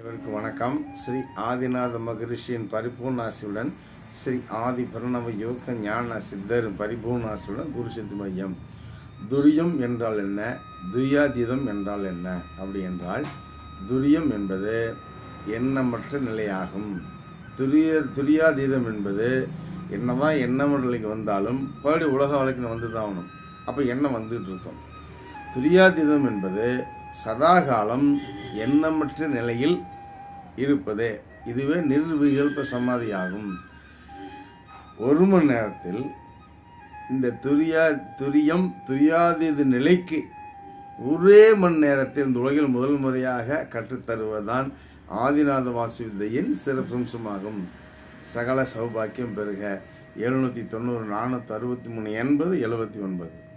இவருக்கு வணக்கம் ஸ்ரீ ஆதிநாத மகரிஷியின் பரிபூர்ணாசியுடன் ஸ்ரீ ஆதி பிரணவ யோக ஞான சித்தரின் பரிபூர்ணாசியுடன் குரு சித்தி மையம் துரியம் என்றால் என்ன துரியாதீதம் என்றால் என்ன அப்படி என்றால் துரியம் என்பது எண்ணமற்ற நிலையாகும் துரிய துரியாதீதம் என்பது என்னதான் எண்ணமற்ற நிலைக்கு வந்தாலும் பாடி உலக வழக்கில் வந்து தான் ஆகணும் அப்போ எண்ணம் வந்துட்டு இருக்கும் துரியாதீதம் என்பது சதாகாலம் எண்ணமற்ற நிலையில் இருப்பது இதுவே நிர்விகல்ப சமாதி ஆகும் ஒரு மணி நேரத்தில் இந்த துரியா துரியம் துரியாதீத நிலைக்கு ஒரே மணி நேரத்தில் இந்த உலகில் முதல் முறையாக கற்றுத்தருவதுதான் ஆதிநாத வாசி வித்தையின் சிறப்பம்சமாகும் சகல சௌபாக்கியம் பெறுக எழுநூற்றி தொண்ணூறு நானூற்றி அறுபத்தி மூணு எண்பது எழுபத்தி ஒன்பது